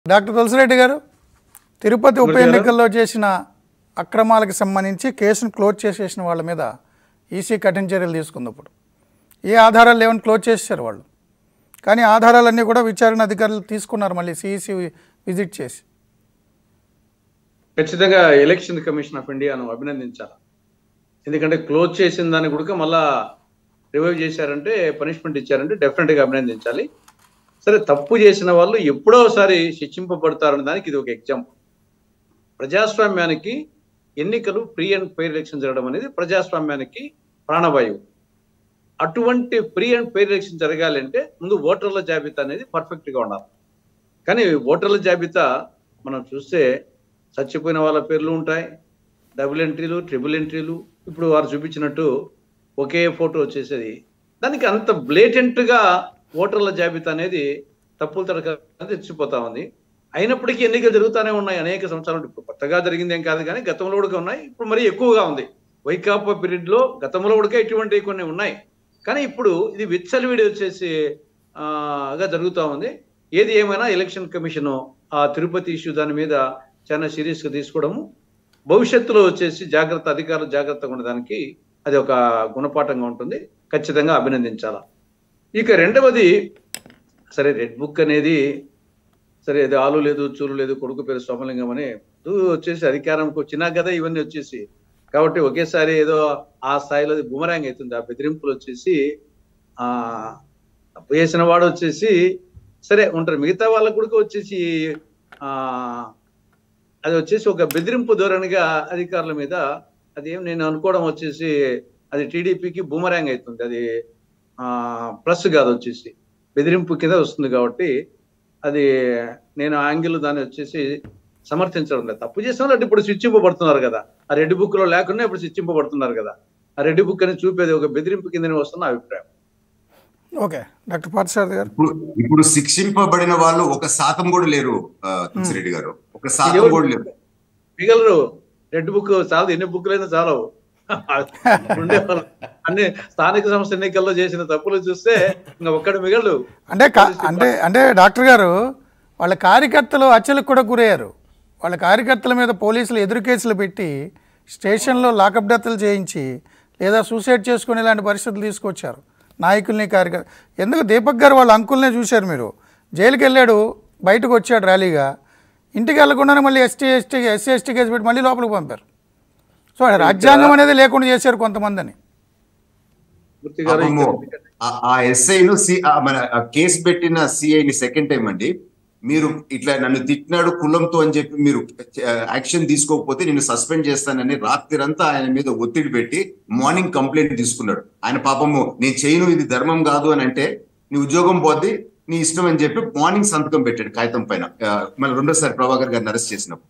doctor Tulasi Reddy గారు తిరుపతి ఉప ఎన్నికల్లో చేసిన అక్రమాలకు సంబంధించి కేసును క్లోజ్ చేసేసిన వాళ్ళ మీద ఈసీ కఠిన చర్యలు తీసుకుంది ఇప్పుడు ఏ ఆధారాలు లేవని క్లోజ్ చేశారు వాళ్ళు కానీ ఆధారాలన్నీ కూడా విచారణ అధికారులు తీసుకున్నారు మళ్ళీ సిఈసి విజిట్ చేసి ఖచ్చితంగా ఎలక్షన్ కమిషన్ ఆఫ్ ఇండియాను అభినందించాలి ఎందుకంటే క్లోజ్ చేసిన దాన్ని కూడా మళ్ళా రివైవ్ చేశారంటే పనిష్మెంట్ ఇచ్చారంటే డెఫినెట్ గా అభినందించాలి సరే తప్పు చేసిన వాళ్ళు ఎప్పుడో ఒకసారి శిక్షింపబడతారనే దానికి ఇది ఒక ఎగ్జాంపుల్ ప్రజాస్వామ్యానికి ఎన్నికలు ఫ్రీ అండ్ ఫెయిర్ ఎలక్షన్ జరగడం అనేది ప్రజాస్వామ్యానికి ప్రాణవాయువు అటువంటి ఫ్రీ అండ్ ఫెయిర్ ఎలక్షన్ జరగాలి అంటే ముందు ఓటర్ల జాబితా అనేది పర్ఫెక్ట్ గా ఉండాలి కానీ ఓటర్ల జాబితా మనం చూస్తే చచ్చిపోయిన వాళ్ళ పేర్లు ఉంటాయి డబుల్ ఎంట్రీలు ట్రిపుల్ ఎంట్రీలు ఇప్పుడు వారు చూపించినట్టు ఒకే ఫోటో వచ్చేసేది దానికి అంత బ్లేటెంట్ గా ఓటర్ల జాబితా అనేది తప్పులు తడక తెచ్చిపోతా ఉంది అయినప్పటికీ ఎన్నికలు జరుగుతూనే ఉన్నాయి అనేక సంవత్సరాలు ఇప్పుడు కొత్తగా జరిగింది ఏం కాదు కానీ గతంలో కూడా ఉన్నాయి ఇప్పుడు మరీ ఎక్కువగా ఉంది వైకాపా పీరియడ్ లో గతంలో కూడా ఇటువంటివి కొన్ని ఉన్నాయి కానీ ఇప్పుడు ఇది విచ్చలవిడి వచ్చేసి ఆ, గా జరుగుతూ ఉంది ఏది ఏమైనా ఎలక్షన్ కమిషన్ ఆ తిరుపతి ఇష్యూ దాని మీద చాలా సీరియస్ గా తీసుకోవడము భవిష్యత్తులో వచ్చేసి జాగ్రత్త అధికారులు జాగ్రత్తగా ఉండడానికి అది ఒక గుణపాఠంగా ఉంటుంది ఖచ్చితంగా అభినందించాల ఇక రెండవది సరే రెడ్ బుక్ అనేది సరే అది ఆలు లేదు చూలు లేదు కొడుకు పేరు సోమలింగం అని ఇది వచ్చేసి అధికారంకి వచ్చినా కదా ఇవన్నీ వచ్చేసి కాబట్టి ఒకేసారి ఏదో ఆ స్థాయిలో అది బుమరాంగ్ అవుతుంది ఆ బెదిరింపులు వచ్చేసి ఆ తప్పు చేసిన వాడు వచ్చేసి సరే ఉంటారు మిగతా వాళ్ళకు కూడా వచ్చేసి ఆ అది వచ్చేసి ఒక బెదిరింపు ధోరణిగా అధికారుల మీద అది ఏం నేను అనుకోవడం వచ్చేసి అది టీడీపీకి బూమరాంగ్ అవుతుంది అది ఆ ప్లస్ కాదు వచ్చేసి బెదిరింపు కింద వస్తుంది కాబట్టి అది నేను యాంగిల్ దాన్ని వచ్చేసి సమర్థించడం లేదు తప్పు చేసిన వాళ్ళు అంటే ఇప్పుడు శిక్షింపబడుతున్నారు కదా ఆ రెడ్ బుక్ లో లేకుండా ఇప్పుడు శిక్షింపబడుతున్నారు కదా ఆ రెడ్ బుక్ అని చూపేది ఒక బెదిరింపు కింద వస్తున్న అభిప్రాయం ఓకే డాక్టర్ పార్థసారథి గారు ఇప్పుడు ఇప్పుడు శిక్షింపబడిన వాళ్ళు ఒక శాతం కూడా లేరు ఆ, తులసిరెడ్డి గారు ఒక శాతం కూడా లేరు మిగలరు రెడ్ బుక్ చాలు ఎన్ని బుక్లు అయినా చాలవు ఉండేవాళ్ళు అన్ని స్థానిక సంస్థ ఎన్నికల్లో చేసిన తప్పులు చూస్తే ఇంకా ఒక్కడు మిగలడు అంటే కా- అంటే అంటే డాక్టర్ గారు వాళ్ళ కార్యకర్తలు హత్యలకు కూడా గురయ్యారు వాళ్ళ కార్యకర్తల మీద పోలీసులు ఎదురు కేసులు పెట్టి స్టేషన్లో లాకప్ డెత్లు చేయించి లేదా సూసైడ్ చేసుకునే ఇలాంటి పరిస్థితులు తీసుకొచ్చారు నాయకుల్ని కార్యకర్త ఎందుకు దీపక్ గారు వాళ్ళ అంకుల్నే చూశారు మీరు జైలుకి వెళ్ళాడు బయటకు వచ్చాడు ర్యాలీగా ఇంటికి వెళ్ళకుండానే మళ్ళీ ST ST SC ST case పెట్టి మళ్ళీ లోపలికి పంపారు సో రాజ్యాంగం అనేది లేకుండా చేశారు కొంతమందిని మూర్తి గారు పాపము, ఇక్కడ- ఆ- ఆ ఎస్ఐను సి ఆ మన ఆ కేసు పెట్టిన సిఐని సెకండ్ టైం అండి మీరు ఇట్లా నన్ను తిట్టినాడు కులంతో అని చెప్పి మీరు యాక్షన్ తీసుకోకపోతే నేను సస్పెండ్ చేస్తానని రాత్రిరంతా ఆయన మీద ఒత్తిడి పెట్టి మార్నింగ్ కంప్లైంట్ తీసుకున్నాడు ఆయన పాపము నేను చేయను ఇది ధర్మం కాదు అని అంటే నీ ఉద్యోగం పోద్ది నీ ఇష్టం అని చెప్పి మార్నింగ్ సంతకం పెట్టాడు కాగితం పైన ఆ, మళ్ళీ రెండోసారి ప్రభాకర్ గారిని అరెస్ట్ చేసినప్పుడు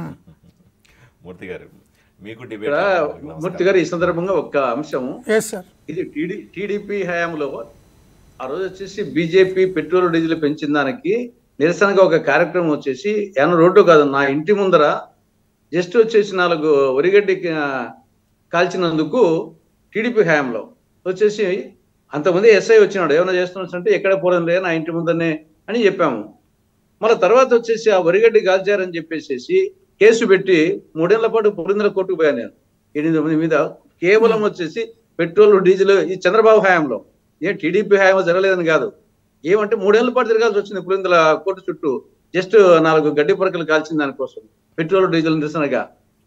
మూర్తి గారు మీకు ఇక్కడ డిబేట్ మూర్తి గారు ఈ సందర్భంగా ఒక్క అంశము ఎస్ సార్ ఇది టీడీ టీడీపీ హయాంలో ఆ రోజు వచ్చేసి బీజేపీ పెట్రోల్ డీజిల్ పెంచిన దానికి నిరసనగా ఒక కార్యక్రమం వచ్చేసి ఏమన్నా రోడ్డు కాదు నా ఇంటి ముందర జస్ట్ వచ్చేసి నాలుగు వరిగడ్డి ఆ, కాల్చినందుకు టీడీపీ హయాంలో వచ్చేసి అంతమంది ఎస్ఐ వచ్చినాడు ఏమైనా చేస్తున్నాడు అంటే ఎక్కడ పోవడం లే నా ఇంటి ముందరనే అని చెప్పాము మళ్ళీ తర్వాత వచ్చేసి ఆ వరిగడ్డి కాల్చారని చెప్పేసి కేసు పెట్టి మూడేళ్ల పాటు పురిందల కోర్టుకు పోయాను నేను ఎనిమిది మంది మీద కేవలం వచ్చేసి పెట్రోల్ డీజిల్ ఈ చంద్రబాబు హయాంలో ఏ టీడీపీ హయాంలో జరగలేదని కాదు ఏమంటే మూడేళ్ల పాటు తిరగాల్సి వచ్చింది పురిందల కోర్టు చుట్టూ జస్ట్ నాలుగు గడ్డి పరకలు కాల్చిన దానికోసం పెట్రోల్ డీజిల్ నిరసనగా